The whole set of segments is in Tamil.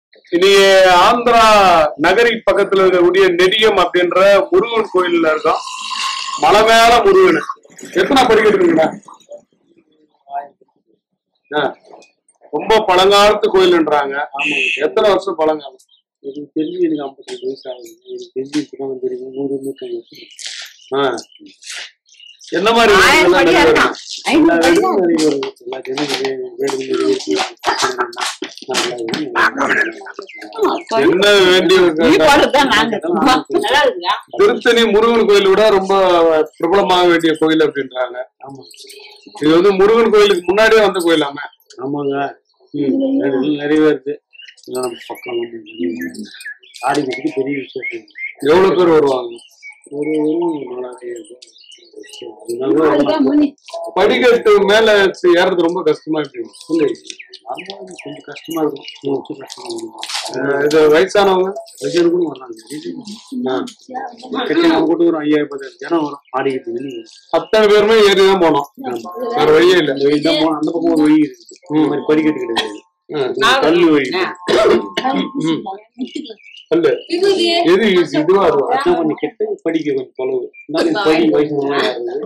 இனி ஆந்திரா நகரி பக்கத்துல இருக்கக்கூடிய நெடியம் அப்படின்ற முருகன் கோயில்ல இருக்கோம் மலை மேல முருகன் எத்தனை படிக்கட்டு இருக்குங்கண்ணா ஆ, ரொம்ப பழங்காலத்து கோயில்ன்றாங்க எத்தனை வருஷம் பழங்காலம் எனக்கு தெரிஞ்சு எனக்கு ஐம்பத்தஞ்சு வயசு ஆகுது எனக்கு தெரிஞ்சு இப்பதான் தெரியும் நூறு நூற்றம்பது வருஷம் ஆ. என்ன மாதிரி ஆயிரம் வேலைகள் படியா இருக்கான் எல்லா ஐநூறு படி வேலையும் நிறைய வருது எல்லா ஜனங்களும் வேலை நிறைவேற்றி என்ன வேண்டி நீ போடுறதுதான் நாங்க நல்லா இருக்குதா திருத்தணி முருகன் கோயில் விட ரொம்ப பிரபலமாக வேண்டிய கோயில் அப்படின்றாங்க ஆமா இது வந்து முருகன் கோயிலுக்கு முன்னாடியே வந்த கோயிலாமே ஆமாங்க வேலைகள் நிறைவேறுது எல்லாம் நம்ம பக்கம் ஆடி குட்டிக்கு பெரிய விஷயம் எவ்வளவு பேர் வருவாங்க ஒரு ஒரு நாலாயிரம் அதனால தான் அதுதான் முனி. படிக்கட்டு மேல ஏறது ரொம்ப கஷ்டமா இருக்கு இல்லை ஆமா, கொஞ்சம் கஷ்டமா இருக்கும் கொஞ்சம் கஷ்டமா இருக்கும் அஹ் இது வயசானவங்க வயசான கூட வர்றாங்க கட்டி நம்ம கூட ஒரு ஐயாயிரம் பத்தாயிரம் ஜனம் வரும் ஆடிக்கிட்டு வெளியே அத்தனை பேருமே ஏறி தான் போனோம் வேற வழியே இல்ல அந்த வழி தான் போனோம் அந்த பக்கம் ஒரு வழி இருக்குது இந்த மாதிரி படிக்கட்டு கிடையாது ம். கல் வழி அல்ல எது easy? இதுவா அதுவா அதான் கொஞ்சம் கெட்டு படிக்க கொஞ்சம் தொலைவு இருந்தாலும் இந்த படி வயசு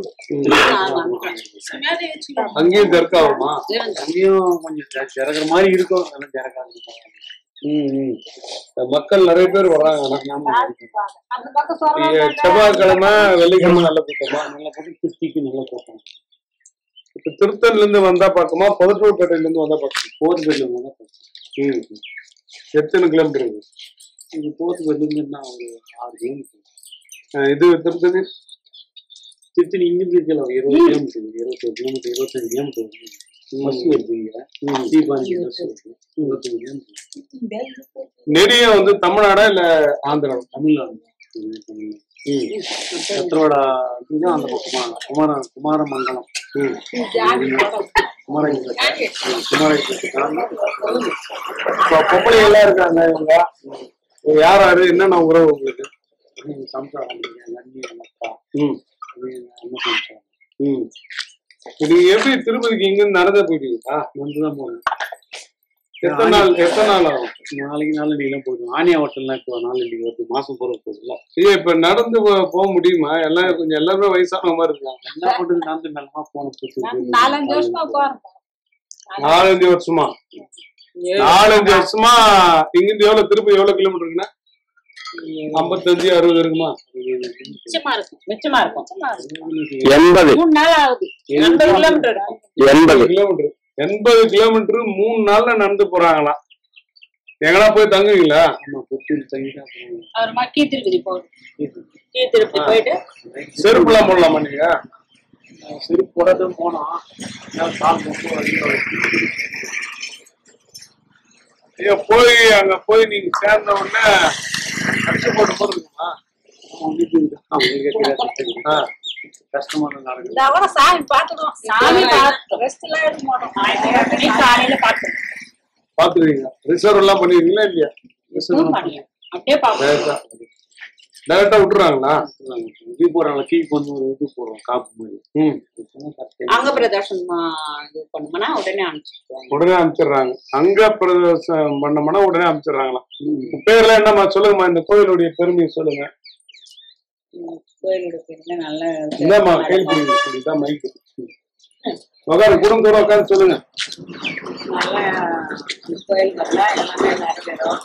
அங்கேயும் தர்க்காகுமா அங்கேயும் கொஞ்சம் திற- திறக்கிற மாதிரி இருக்கும் அதெல்லாம் திறக்காது ம், ம். மக்கள் நிறைய பேர் வர்றாங்க ஆனா. நாம அந்த பக்கம் இங்க சொல்றாங்க செவ்வாய்க்கிழமை வெள்ளிக்கிழமை நல்ல கூட்டமா நல்லா போட்டு குத்திக்கு நல்லா போட்டோம் இப்ப திருத்தணில இருந்து வந்தா பார்க்குமா பதற்றூர்பேட்டையில இருந்து வந்தா பார்க்குமா போர்த்து பெல்ல நல்லா போட்டோம் ம். எத்தனை கிலோமீட்டர் இருக்கு இது போர்த்து பெல்லுங்கன்னா ஒரு ஆறு கிலோமீட்டர் அஹ் இது திருத்தணி திருத்தணி இங்கிருந்து இருக்கலாம் ஒரு இருபது கிலோமீட்டர் இருபத்தொரு கிலோமீட்டர் இருபத்தஞ்சு கிலோமீட்டர் பஸ் வருது இங்க தீபாவளி பஸ் வருது இருபத்தஞ்சு கிலோமீட்டர் நெடிய வந்து தமிழ்நாடா இல்ல ஆந்திரா தமிழ்நாடு இது தமிழ்நாடு சத்திரோட இதுதான் அந்த பக்கமா குமார குமாரமங்கலம் குமார குமார இப்ப பொம்பளை எல்லாம் இருக்காங்க இவங்க இவங்க யார் யாரு என்னென்ன உறவு உங்களுக்கு சம்சாரம் நன்னி அக்கா ம் அண்ணன் சம்சாரம் ம் இது எப்படி திருப்பதிக்கு இங்க நடந்தே போயிட்டீங்களா வந்து தான் போனேன் எத்தனை நாள் எத்தனை நாள் ஆகும் நாளைக்கு நாளடிக்கெல்லாம் போயிடும் ஆனியா ஹோட்டல்லாம் இப்போ நாளடிக்கு வருது மாசம் போற போகுதுல்ல ஐயா இப்ப நடந்து போ- போக முடியுமா எல்லாம் கொஞ்சம் எல்லாருமே வயசான மாதிரி இருக்காங்க என்ன பண்றது நடந்து நல்லமா போன நாலஞ்சு வருஷமா போறோம் நாலஞ்சு வருஷமா நாலஞ்சு வருஷமா இங்கிருந்து எவ்வளவு திருப்பி எவ்வளவு கிலோமீட்டர் இருக்குன்னா ஐம்பத்தஞ்சு அறுபது இருக்குமா மிச்சமா இருக்கும் மிச்சமா இருக்கும் எண்பது மூணு நாள் ஆகுது எண்பது கிலோமீட்டர் இருக்கும் எண்பது கிலோமீட்டர் எண்பது கிலோமீட்டர் மூணு நாள்ல நடந்து போறாங்களாம் எங்கடா போய் தங்குவீங்களா ஆமா புத்தூர் தங்கிதான் போகணும். அப்புறமா கீ திருப்பதி போகும் கீ திருப்பதி போயிட்டு செருப்புலாம் போடலாமா நீங்க சரி போடதும் போனோம் எல்லாம் கால் மட்டும் அதிகம் ஐயா போய் அங்க போய் நீங்க சேர்ந்த உடனே அடிச்சு போட்டு போது இருக்குமா ஆ. கஷ்டமான நாடுகள் இந்த கூட சாமி பார்த்துடும் சாமி பார்த்து ரெஸ்ட் எல்லாம் எடுக்க மாட்டோம் ஞாயிற்றுக்கிழமை காலையில பார்த்துடும் பாத்துருவீங்க ரிசர்வ் எல்லாம் பண்ணிருக்கீங்களா இல்லையா அப்படியே பார்ப்போம் டைரக்டா விட்டுறாங்களா இது போறாங்க கீழ் பண்ணு ஒரு இது போடுறோம் காப்பு மாதிரி ம் அங்க பிரதர்ஷன் இது பண்ணோம்னா உடனே அனுப்பிச்சிடுவாங்க உடனே அனுப்பிச்சிடுறாங்க அங்க பிரதேசம் பண்ணோம்னா உடனே அனுப்பிச்சிடுறாங்களாம் பேர்லாம் என்னம்மா சொல்லுங்கம்மா இந்த கோயிலுடைய பெருமையை சொல்லுங்க உம் கோயிலோட பேர்ல நல்ல இந்தாம்மா கேள்வி சொல்லிதான் மைக்கு உட்காரு குடும்பத்தோட உட்காந்து சொல்லுங்க நல்ல கோயில் நல்லா எல்லாமே நிறைவேறும்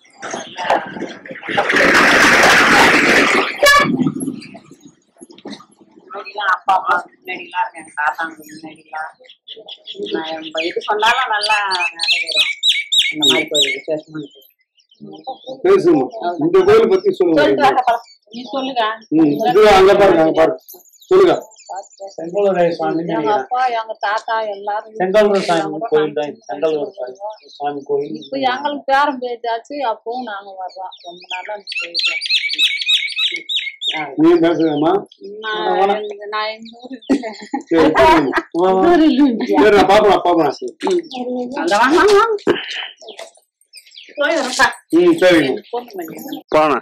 முன்னாடிலாம் அப்பா அம்மா முன்னாடிலாம் இருக்கேன் தாத்தாங்க முன்னாடிலாம் நான் நம்ம இது சொன்னாலும் நல்லா நிறைவேறும் இந்த மாதிரி கோயில் விசேஷமான கோயில். பேசுங்க இந்த கோயில் பத்தி சொல்லிட்டு சொல்லுங்க வாங்க பா. நீ சொல்லுங்க ம், இது அங்க பாருங்க அங்க பாருங்க சொல்லுங்க செங்கோலுடைய சாமி எங்க அப்பா எங்க தாத்தா எல்லாரும் செங்கோலுடைய சாமி கோயில் தான் இது. செங்கோலுடைய சாமி சாமி கோயில் இப்ப எங்களுக்கு பேரம் பேச்சாச்சு அப்பவும் நாங்க வர்றோம் ரொம்ப நாளா அந்த கோயிலுக்கு நீ பேசுங்கம்மா நான் எங்க- நான் எங்க ஊரு சரி சொல்லுங்க. சரி நான் பாப்பலாம் பாப்பலாம் சரி அங்க வாங்க வாங்க, வாங்க போய் வரப்பா ம் சரிங்க போன் பண்ணி போனேன்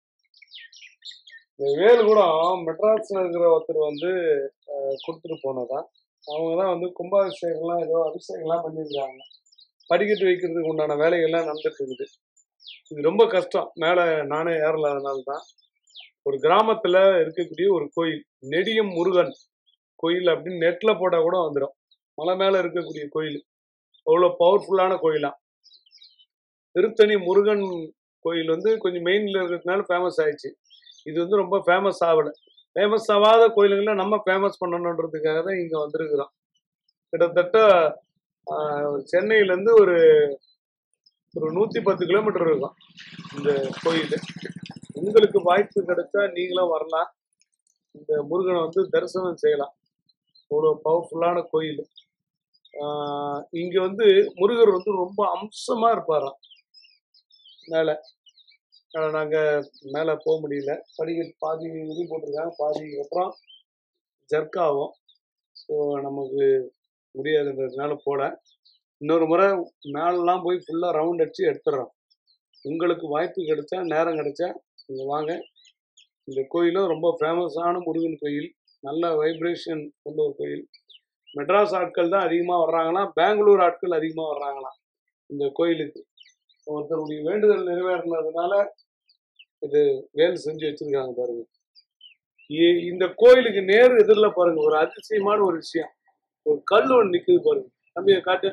இந்த வேலு கூட மெட்ராஸ்ல இருக்கிற ஒருத்தர் வந்து அஹ், கொடுத்துட்டு போனதான் அவங்க தான் வந்து கும்பாபிஷேகம்லாம் ஏதோ அபிஷேகம்லாம் பண்ணியிருக்காங்க படிக்கட்டு வைக்கிறதுக்கு உண்டான வேலைகள்லாம் நடந்துட்டு இருக்குது இது ரொம்ப கஷ்டம் மேலே நானே ஏறலாதனால தான் ஒரு கிராமத்துல இருக்கக்கூடிய ஒரு கோயில் நெடியம் முருகன் கோயில் அப்படின்னு நெட்ல போட்டா கூட வந்துடும் மலை மேல இருக்கக்கூடிய கோயில் அவ்வளோ பவர்ஃபுல்லான கோயிலாம் திருத்தணி முருகன் கோயில் வந்து கொஞ்சம் மெயின்ல இருக்கிறதுனால ஃபேமஸ் ஆயிடுச்சு இது வந்து ரொம்ப ஃபேமஸ் ஆகலை ஃபேமஸ் ஆகாத கோயிலுங்களை நம்ம ஃபேமஸ் பண்ணணுன்றதுக்காக தான் இங்கே வந்திருக்கிறோம் கிட்டத்தட்ட ஆஹ், சென்னையிலேருந்து ஒரு ஒரு நூற்றி பத்து கிலோமீட்டர் இருக்கும் இந்த கோயில் உங்களுக்கு வாய்ப்பு கிடைச்சா நீங்களும் வரலாம் இந்த முருகனை வந்து தரிசனம் செய்யலாம் அவ்வளோ பவர்ஃபுல்லான கோயில் இங்கே வந்து முருகர் வந்து ரொம்ப அம்சமாக இருப்பாராம் மேலே நாங்கள் மேலே போக முடியல படிக்கட்டு பாதி இது போட்டிருக்காங்க பாதி அப்புறம் ஜர்க் ஆகும் ஸோ நமக்கு முடியாதுன்றதுனால போல இன்னொரு முறை மேலெலாம் போய் ஃபுல்லாக ரவுண்ட் அடிச்சு எடுத்துடுறோம் உங்களுக்கு வாய்ப்பு கிடைச்சா நேரம் கிடைச்சா இங்கே வாங்க இந்த கோயிலும் ரொம்ப ஃபேமஸான முருகன் கோயில் நல்ல வைப்ரேஷன் உள்ள ஒரு கோயில் மெட்ராஸ் ஆட்கள் தான் அதிகமாக வர்றாங்களாம் பெங்களூர் ஆட்கள் அதிகமாக வர்றாங்களாம் இந்த கோயிலுக்கு ஒருத்தருடைய வேண்டுதல் நிறைவேறினதுனால இது வேல் செஞ்சு வச்சிருக்காங்க பாருங்க இ- இந்த கோயிலுக்கு நேர் எதிரில் பாருங்க ஒரு அதிசயமான ஒரு விஷயம் ஒரு கல் ஒன்று நிக்குது பாருங்க தம்பியை காட்டு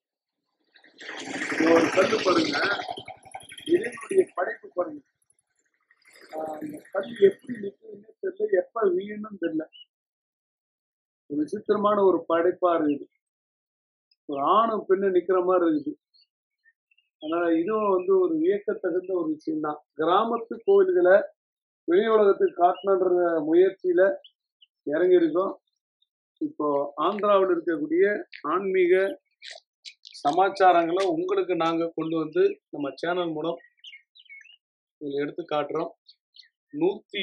இங்க ஒரு கல் பாருங்க இறைவனுடைய படைப்பு பாருங்க ஆஹ் அந்த கல் எப்படி நிக்குதுன்னு தெரியல எப்ப வீணும்னு தெரியல ஒரு விசித்திரமான ஒரு படைப்பா இருக்குது ஒரு ஆணும் பெண்ணு நிக்கிற மாதிரி இருக்குது அதனால இதுவும் வந்து ஒரு வியக்கத்தகுந்த ஒரு விஷயம் தான் கிராமத்து கோவில்களை வெளி உலகத்துக்கு காட்டணுன்ற முயற்சியில இறங்கி இருக்கோம் இப்போ ஆந்திராவில் இருக்கக்கூடிய ஆன்மீக சமாச்சாரங்களை உங்களுக்கு நாங்க கொண்டு வந்து நம்ம சேனல் மூலம் இதில் எடுத்து காட்டுறோம் நூத்தி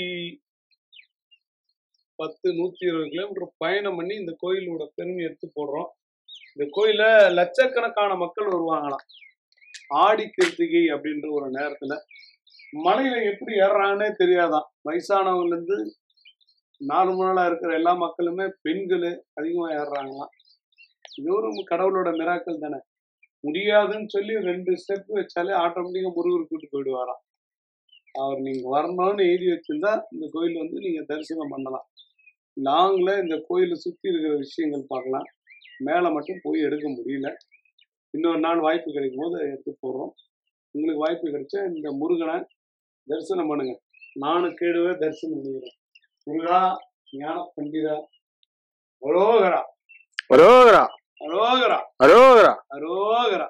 பத்து நூத்தி இருபது கிலோமீட்டர் பயணம் பண்ணி இந்த கோயிலோட பெருமை எடுத்து போடுறோம் இந்த கோயில லட்சக்கணக்கான மக்கள் வருவாங்களாம் ஆடி கிருத்திகை அப்படின்ற ஒரு நேரத்துல மலையில எப்படி ஏறுறாங்கன்னே தெரியாதான் வயசானவங்கல இருந்து நார்மலா இருக்கிற எல்லா மக்களுமே பெண்கள் அதிகமா ஏறுறாங்களாம் இது ஒரு கடவுளோட மிராக்கள் தானே முடியாதுன்னு சொல்லி ரெண்டு ஸ்டெப் வச்சாலே ஆட்டோமேட்டிக்கா முருகர் கூட்டு போயிடுவாராம் அவர் நீங்க வரணும்னு எழுதி வச்சிருந்தா இந்த கோயில் வந்து நீங்க தரிசனம் பண்ணலாம் லாங்ல இந்த கோயிலை சுத்தி இருக்கிற விஷயங்கள் பார்க்கலாம் மேலே மட்டும் போய் எடுக்க முடியல இன்னொரு நாள் வாய்ப்பு கிடைக்கும் போது எடுத்து போடுறோம் உங்களுக்கு வாய்ப்பு கிடைச்சா இந்த முருகனை தரிசனம் பண்ணுங்க நானும் கேடுவே தரிசனம் பண்ணிக்கிறேன் முருகா ஞான பண்டிதா அரோகரா அரோகரா அரோகரா அரோகரா அரோகரா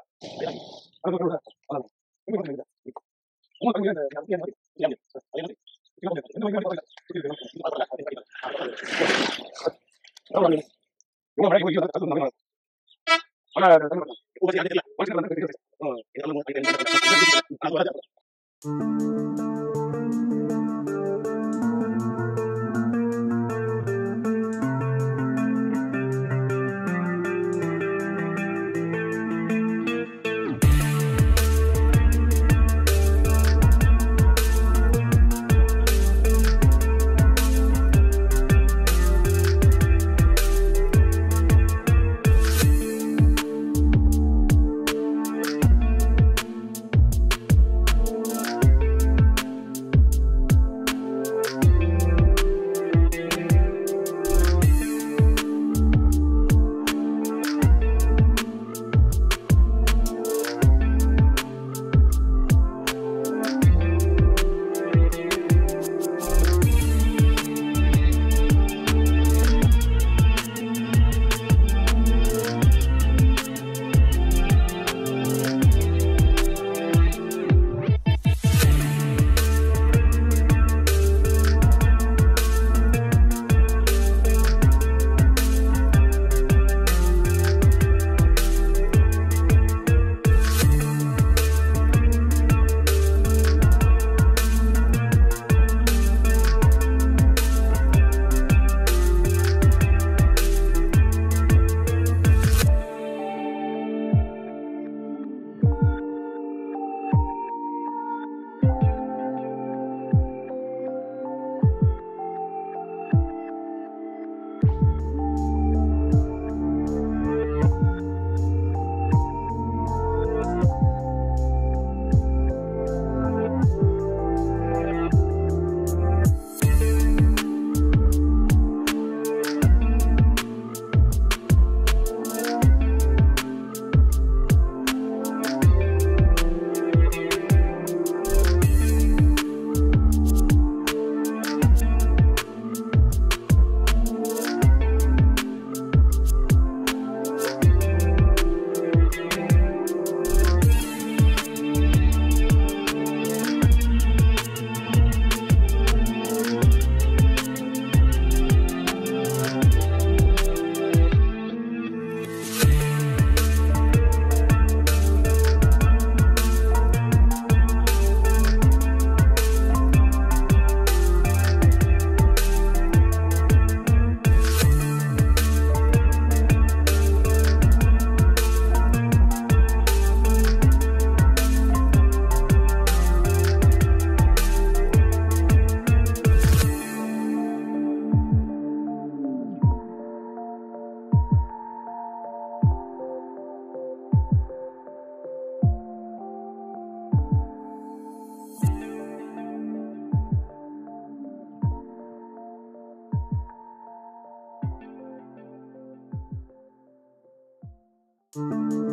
ம்